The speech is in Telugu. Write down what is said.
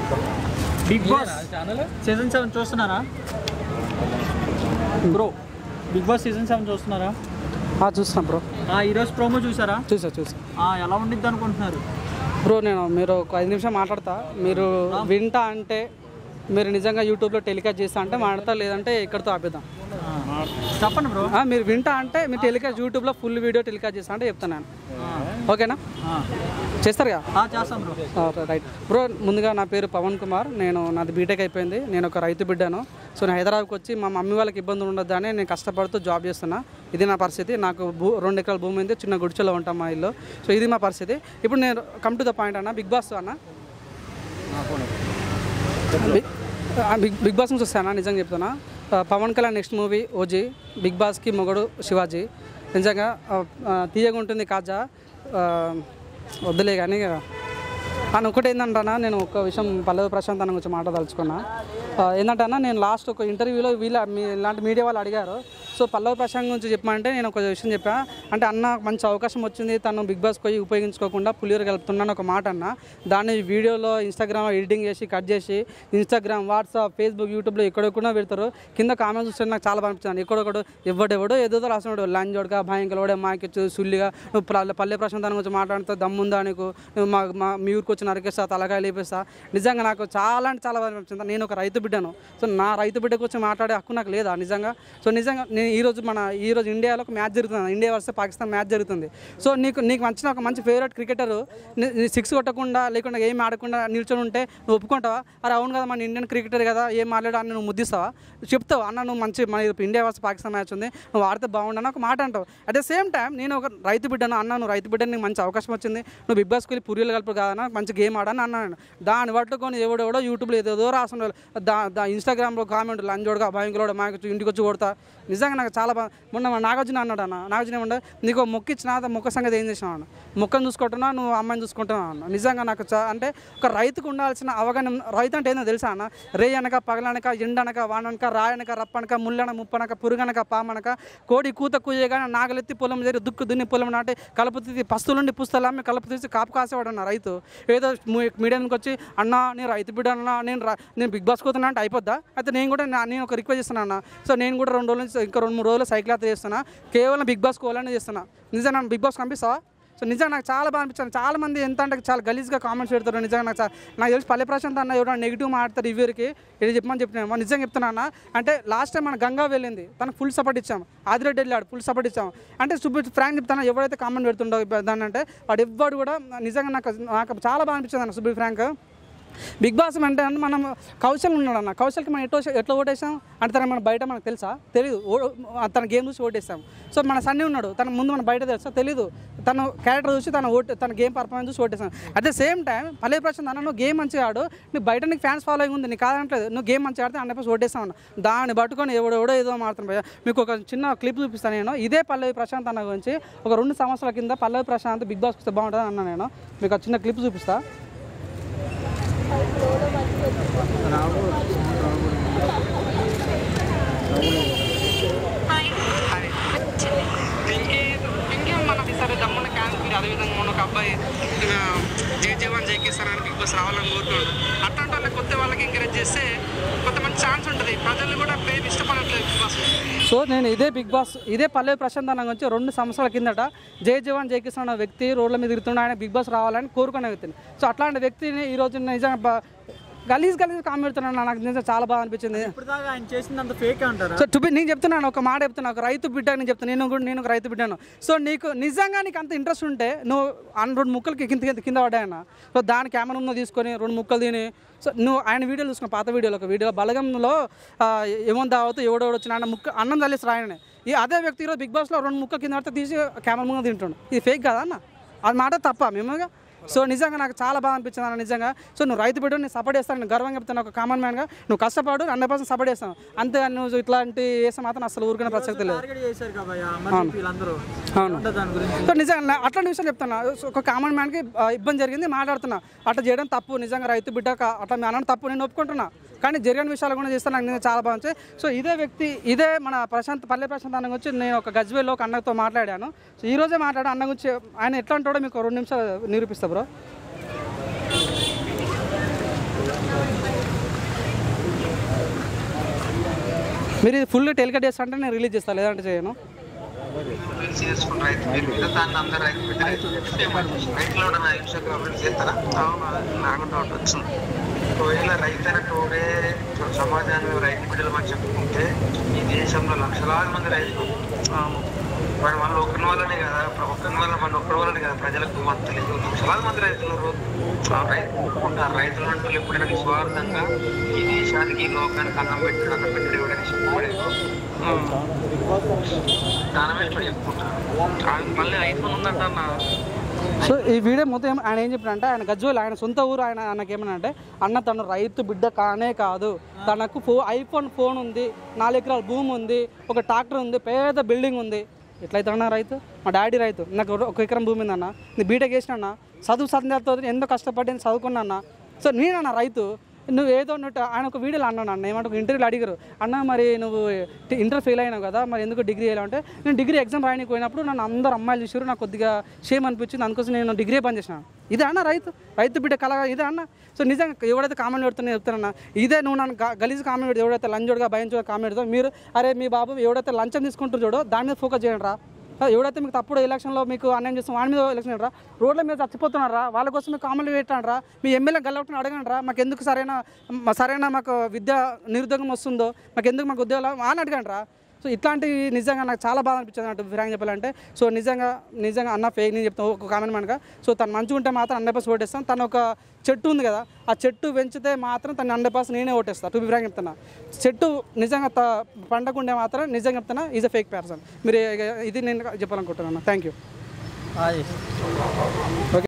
బిగ్ బాస్ సీజన్ సెవెన్ చూస్తున్నారా bro Big Boss season seven చూస్తున్నారా ఆ, చూస్తున్నా బ్రో ఆ, ఈరోజు ప్రోమో చూసారా చూసా చూసా ఆ, ఎలా ఉండిద్ది అనుకుంటున్నారు బ్రో నేను మీరు ఒక ఐదు నిమిషం మాట్లాడతా మీరు వింటా అంటే మీరు నిజంగా యూట్యూబ్లో టెలికాస్ట్ చేస్తా అంటే మాట్లాడతా లేదంటే ఇక్కడితో ఆపేద్దాం ఆ, చెప్పండి బ్రో ఆ, మీరు వింటా అంటే మీరు టెలికాస్ట్ యూట్యూబ్లో ఫుల్ వీడియో టెలికాస్ట్ చేస్తా అంటే చెప్తాను నేను ఓకేనా ఆ, చేస్తారు కదా ఆ, చేస్తాం బ్రో ఆ, రైట్ బ్రో ముందుగా నా పేరు పవన్ కుమార్ నేను నాది బీటెక్ అయిపోయింది నేను ఒక రైతు బిడ్డను సో నేను హైదరాబాద్కి వచ్చి మా మమ్మీ వాళ్ళకి ఇబ్బంది ఉండొద్దని నేను కష్టపడుతూ జాబ్ చేస్తున్నా ఇది నా పరిస్థితి నాకు భూ రెండు ఎకరాల భూమి ఉంది చిన్న గుడిచెలో ఉంటాం మా ఇల్లు సో ఇది మా పరిస్థితి ఇప్పుడు నేను కమ్ టు ద పాయింట్ అన్న బిగ్ బాస్ అన్న బిగ్ ఆ, బిగ్ బిగ్ బాస్ నుంచి వస్తానా నిజంగా చెప్తున్నా ఆ, Pawan Kalyan next movie OG Big బాస్కి మొగడు శివాజీ నిజంగా ఆ, ఆ, తీయగా ఉంటుంది కాజా ఆ, వద్దులే కానీ అని ఒకటి ఏంటంటన్నా నేను ఒక విషయం పల్లవి ప్రశాంత్ అన్న గురించి మాట్లాడదలుచుకున్నా ఆ, ఏంటంటే నేను లాస్ట్ ఒక ఇంటర్వ్యూలో వీళ్ళ మీ ఇలాంటి మీడియా వాళ్ళు అడిగారు సో పల్లవి ప్రశాంత్ గురించి చెప్పమంటే నేను ఒక విషయం చెప్పా అంటే అన్న మంచి అవకాశం వచ్చింది తను బిగ్ బాస్ పోయి ఉపయోగించుకోకుండా పులిహోర కలుపుతున్నాను ఒక మాట అన్న దాన్ని వీడియోలో ఇన్స్టాగ్రామ్ ఎడిటింగ్ చేసి కట్ చేసి ఇన్స్టాగ్రామ్ వాట్సాప్ ఫేస్బుక్ యూట్యూబ్లో ఎక్కడెక్కడ పెడతారు కింద కామెంట్స్ చూస్తే నాకు చాలా అనిపించింది ఎక్కడొకడు ఎవడెవడో ఏదో రాసినాడు లంజోడుగా భయంకరవాడే మాకిచ్చు సుల్లిగా నువ్వు పల్లె పల్లె ప్రశాంత్ దాని గురించి మాట్లాడితే దమ్ముందా నీకు నువ్వు మా మా మీ ఊరికి వచ్చి నరికేస్తా తలకాయ లేపేస్తా నిజంగా నాకు చాలా అంటే చాలా బాగా అనిపించింది నేను ఒక రైతు బిడ్డను సో నా రైతు బిడ్డ గురించి మాట్లాడే హక్కు నాకు లేదా నిజంగా సో నిజంగా నేను ఈరోజు మన ఈరోజు ఇండియాలో ఒక మ్యాచ్ జరుగుతుంది ఇండియా వర్సెస్ పాకిస్తాన్ మ్యాచ్ జరుగుతుంది సో నీకు నీకు మంచిన ఒక మంచి ఫేవరెట్ క్రికెటర్ సిక్స్ కొట్టకుండా లేకుండా ఏం ఆడకుండా నిల్చొని ఉంటే నువ్వు ఒప్పుకుంటావా అరే అవును కదా మన ఇండియన్ క్రికెటర్ కదా ఏం మాట్లాడా అని నువ్వు ముద్దిస్తావా చెప్తావు అన్న నువ్వు మంచి మన ఇప్పుడు ఇండియా వర్సెస్ పాకిస్తాన్ మ్యాచ్ ఉంది నువ్వు ఆడితే బాగుండని ఒక మాట అంటావు అట్ ద సేమ్ టైం నేను ఒక రైతు బిడ్డను అన్న నువ్వు రైతు బిడ్డని నీకు మంచి అవకాశం వచ్చింది నువ్వు బిగ్ బాస్కి వెళ్ళి పురియలు కలుపు కాదన్నా మంచి గేమ్ ఆడని అన్నాను దాన్ని పట్టుకొని ఎవడెవడో యూట్యూబ్లో ఏదేదో రాసిన దా దా ఇన్స్టాగ్రామ్లో కామెంట్ లంజోడుగా భయంకరోడు మాకు ఇంటికి వచ్చి కొడతా నిజంగా నాకు చాలా బాగా మొన్న మా నాగార్జున అన్నాడు అన్న నాగార్జున ఏమంటే నీకు ఒక మొక్క ఇచ్చిన ఆ మొక్క సంగతి ఏం చేసినావు అన్న మొక్కను చూసుకుంటున్నా నువ్వు అమ్మాయిని చూసుకుంటున్నావు అన్న నిజంగా నాకు చా- అంటే ఒక రైతుకు ఉండాల్సిన అవగాహన రైతు అంటే ఏందో తెలుసా అన్న రే అనక పగలనక ఎండనక వాననక రాయనక రప్పనక ముల్లన ముప్పనక పురుగనక పామనక కోడి కూత కూయగానే నాగలెత్తి పొలం చేరి దుక్కు దున్ని పొలం నాటి కలుపు తీసి పస్తులుండి పుస్తలు అమ్మి కలుపు తీసి కాపు కాసేవాడు అన్న రైతు ఏదో మీడియానికి వచ్చి అన్న నేను రైతు బిడ్డ అన్న నేను రా- నేను బిగ్ బాస్ పోతున్నా అంటే అయిపోద్దా అయితే నేను కూడా నా- నేను ఒక రిక్వెస్ట్ చేస్తున్నా అన్న సో నేను కూడా రెండు రోజుల నుంచి ఇంకా రెండు మూడు రోజులు సైకిల్ యాత్ర చేస్తున్నా కేవలం బిగ్ బాస్ కోవాలని చేస్తున్నా నిజంగా నన్ను బిగ్ బాస్ పంపిస్తావా సో నిజంగా నాకు చాలా బాగా అనిపించింది చాలా మంది ఎంత అంటే చాలా గలీజ్గా కామెంట్స్ పెడతారు నిజంగా నాకు చా- నాకు తెలిసి పల్లె ప్రశాంత్ అన్న ఎవరైనా నెగిటివ్ మాట్లాడతారు రివ్యూర్కి ఇది చెప్పమని చెప్పినా నిజంగా చెప్తున్నా అన్న అంటే లాస్ట్ టైం మన గంగా వెళ్ళింది తనకు ఫుల్ సపోర్ట్ ఇచ్చాం ఆదిరెడ్డి వెళ్ళాడు ఫుల్ సపోర్ట్ ఇచ్చాం అంటే సుబ్బు ఫ్రాంక్ చెప్తాను ఎవరైతే కామెంట్ పెడుతుండో దాన్ని అంటే వాడు ఎవ్వడు కూడా నిజంగా నాకు నాకు చాలా బాగా అనిపించింది అన్న సుబ్బు ఫ్రాంక్ బిగ్ బాస్ అంటే అంటే మనం కౌశల్ ఉన్నాడు అన్న కౌశల్కి మనం ఎట్లా ఎట్లా ఓటేసాం అంటే తన మన బయట మనకు తెలుసా తెలియదు ఓ- తన గేమ్ చూసి ఓటేస్తాం సో మన సన్నీ ఉన్నాడు తన ముందు మన బయట తెలుసా తెలీదు తను క్యారెక్టర్ చూసి తన ఓటు తన గేమ్ పర్ఫార్మెన్స్ చూసి ఓటేస్తాం అట్ ద సేమ్ టైం పల్లె ప్రశాంత్ అన్న నువ్వు గేమ్ మంచిగా ఆడు నువ్వు బయట నీకు ఫ్యాన్స్ ఫాలోయింగ్ ఉంది నీకు కాదంటలేదు నువ్వు గేమ్ మంచిగా ఆడితే హండ్రెడ్ పర్సెంట్ ఓటేస్తాం అన్న దాన్ని పట్టుకొని ఎవడో ఎవడో ఏదో మాడుతున్నాం భయ్యా. మీకు ఒక చిన్న క్లిప్ చూపిస్తాను నేను ఇదే పల్లవి ప్రశాంత్ అన్న గురించి ఒక రెండు సంవత్సరాల కింద పల్లవి ప్రశాంత్ బిగ్ బాస్ వస్తే బాగుంటుంది అన్న నేను మీకు ఒక చిన్న క్లిప్ చూపిస్తా పింకీ పింకీ మనకి సరే దమ్మున్న క్యాన్సర్ అదేవిధంగా మన ఒక అబ్బాయి జై జవాన్ జై కిసాన్ అని బిగ్ బాస్ రావాలని కోరుతున్నాడు అట్లాంటి వాళ్ళకి కొత్త వాళ్ళకి ఎంకరేజ్ చేస్తే కొంత మంచి ఛాన్స్ ఉంటుంది ప్రజలు కూడా పేరు ఇష్టపడట్లేదు బిగ్ బాస్ సో నేను ఇదే బిగ్ బాస్ ఇదే పల్లె ప్రశాంత్ అన్న గురించి రెండు సంవత్సరాల కిందట జై జవాన్ జై కిసాన్ అనే వ్యక్తి రోడ్ల మీద తిరుగుతుండే ఆయన బిగ్ బాస్ రావాలని కోరుకునే వ్యక్తిని సో అట్లాంటి వ్యక్తిని ఈ రోజు నిజంగా బా- గలీజ్ గలీజ్ కామెంట్ పెడుతున్నాను నాకు నిజంగా చాలా బాగా అనిపించింది ఇప్పుడు దాకా ఆయన చేసిందంత ఫేక్ అంటారా సో టుబి నేను చెప్తున్నాను ఒక మాట చెప్తున్నా ఒక రైతు బిడ్డ నేను చెప్తాను నేను కూడా నేను ఒక రైతు బిడ్డను సో నీకు నిజంగా నీకు అంత ఇంట్రెస్ట్ ఉంటే నువ్వు అన్న రెండు ముక్కలకి కింద కింద కింద పడ్డాయన్న సో దాని కెమెరా ముందు తీసుకొని రెండు ముక్కలు తిని సో నువ్వు ఆయన వీడియోలు చూసుకున్న పాత వీడియోలో ఒక వీడియోలో బలగంలో ఆ, ఏమో దావతూ ఎవడో వచ్చిన అన్న ముక్క అన్నం తల్లిసి రాయనే ఈ అదే వ్యక్తి ఈరోజు బిగ్ బాస్లో రెండు ముక్కలు కింద పడితే తీసి కెమెరా ముందు తింటుండు ఇది ఫేక్ కదా అన్న అది మాట తప్ప మేముగా సో నిజంగా నాకు చాలా బాగా అనిపించింది అన్న నిజంగా సో నువ్వు రైతు బిడ్డ నేను సపోర్ట్ చేస్తాను నేను గర్వంగా చెప్తాను ఒక కామన్ మ్యాన్గా నువ్వు కష్టపడు హండ్రెడ్ పర్సెంట్ సపోర్ట్ చేస్తాను అంతే నువ్వు ఇట్లాంటి వేస్తే మాత్రం అసలు ఊరుకునే ప్రసక్తి లేదు టార్గెట్ చేశారు కాబోయా మరి వీళ్ళందరూ అవును. ఉంటుంది దాని గురించి సో నిజంగా నా- అట్లాంటి విషయం చెప్తున్నా సో ఒక కామన్ మ్యాన్కి ఆ, ఇబ్బంది జరిగింది మాట్లాడుతున్నా అట్లా చేయడం తప్పు నిజంగా రైతు బిడ్డ కా- అట్లా మీ అన్న తప్పు నేను ఒప్పుకుంటున్నా కానీ జరిగిన విషయాలు కూడా చేస్తే నాకు నిజంగా చాలా బాగుంది సో ఇదే వ్యక్తి ఇదే మన ప్రశాంత్ పల్లె ప్రశాంత్ అన్న గురించి నేను ఒక గజ్వేల్లో ఒక అన్నతో మాట్లాడాను సో ఈ రోజే మాట్లాడా అన్న గురించి ఆయన ఎట్లా ఉంటాడో మీకు ఒక రెండు నిమిషాలు నిరూపిస్తా బ్రో మీరు ఇది ఫుల్ టెలికట్ చేస్తా అంటే నేను రిలీజ్ చేస్తాను లేదంటే చేయను రిలీజ్ చేసుకున్న రైతు పేరు మీద దాన్ని అందరు రైతు బిడ్డ రైతు రైతులో ఉన్న ఇన్స్టాగ్రామ్ రిలీజ్ చేస్తారా అవును నాకు డౌట్ వచ్చింది ఒకవేళ రైతు అనేటోడే సమాజాన్ని రైతు బిడ్డలు మనం చెప్పుకుంటే ఈ దేశంలో లక్షలాది మంది రైతులు వాడి వల్ల ఒకరి వల్లనే కదా ఒకరి వల్ల మన ఒక్కరి వల్లనే కదా ప్రజలకు మద్దతు లేదు లక్షలాది మంది రైతులు ఉన్నారు. ఆ రైతు ఒప్పుకుంటారు రైతులు అంటూ ఎప్పుడైనా నిస్వార్థంగా ఈ దేశానికి ఈ లోకానికి అన్నం పెట్టాడు అన్నం పెట్టాడు ఎవడైనా చెప్పబడేది దాని మీద ఇప్పుడు చెప్పుకుంటారు ఆ మళ్ళీ ఐఫోన్ ఉందంట అన్న సో ఈ వీడియో మొత్తం ఏం- ఆయన ఏం చెప్పాడంటే ఆయన గజ్వేల్ ఆయన సొంత ఊరు ఆయన ఆయనకి ఏమన్నా అంటే అన్న తను రైతు బిడ్డ కానే కాదు తనకు ఫో ఐఫోన్ ఫోన్ ఉంది నాలుగు ఎకరాల భూమి ఉంది ఒక ట్రాక్టర్ ఉంది పెద్ద బిల్డింగ్ ఉంది ఎట్లయితే అన్న రైతు మా డాడీ రైతు నాకు ఒక- ఒక ఎకరం భూమి ఉందన్న నేను బీటెక్ చేసిన అన్న చదువు సంధ్యతో ఎంతో కష్టపడి నేను చదువుకున్నా అన్న సో నేనన్న రైతు నువ్వు ఏదో నువ్వు ఆయన ఒక వీడియోలో అన్నాను అన్న ఏమంటే ఒక ఇంటర్వ్యూలో అడిగారు అన్న మరి నువ్వు టి- ఇంటర్ ఫెయిల్ అయినావు కదా మరి ఎందుకు డిగ్రీ చేయాలి అంటే నేను డిగ్రీ ఎగ్జామ్ రాయడానికి పోయినప్పుడు నన్ను అందరు అమ్మాయిలు చూసారు నాకు కొద్దిగా షేమ్ అనిపించింది అందుకోసం నేను డిగ్రీ బంద్ చేసిన ఇదే అన్న రైతు రైతు బిడ్డ కల ఇదే అన్న సో నిజంగా ఎవడైతే కామెంట్ పెడుతున్నా చెప్తానన్న ఇదే నువ్వు నన్ను గ- గలీజ్ కామెంట్ పెడితే ఎవడైతే లంచోడుగా భయంచోడుగా కామెంట్ పెడతావు మీరు అరే మీ బాబు ఎవడైతే లంచం తీసుకుంటారు చూడో దాని మీద ఫోకస్ చేయండి రా ఎవడైతే మీకు తప్పుడు ఎలక్షన్లో మీకు అన్యాయం చేస్తాం వాడి మీద ఎలక్షన్ రా రోడ్ల మీద చచ్చిపోతున్నారా వాళ్ళ కోసం మీకు కామెంట్లు పెట్టండి రా మీ ఎమ్మెల్యే గల్లవటం అడగండి రా మాకు ఎందుకు సరైన మ- సరైన మాకు విద్య నిరుద్యోగం వస్తుందో మాకు ఎందుకు మాకు ఉద్యోగాలు అని అడగండి రా సో ఇట్లాంటివి నిజంగా నాకు చాలా బాధ అనిపించింది అన్నట్టు ఫ్రాంక్ చెప్పాలంటే సో నిజంగా నిజంగా అన్న ఫేక్ నేను చెప్తాను ఒక కామెంట్ మనక సో తను మంచిగా ఉంటే మాత్రం హండ్రెడ్ పర్సెంట్ ఓటేస్తాను తను ఒక చెట్టు ఉంది కదా ఆ చెట్టు పెంచితే మాత్రం తను హండ్రెడ్ పర్సెంట్ నేనే ఓటేస్తాను టూ ఫ్రాంక్ చెప్తున్నా చెట్టు నిజంగా త పండకుండే మాత్రం నిజంగా చెప్తున్నా ఈజ్ అ ఫేక్ పర్సన్ మీరు ఇది నేను చెప్పాలనుకుంటున్నాను థ్యాంక్ యూ అది ఓకే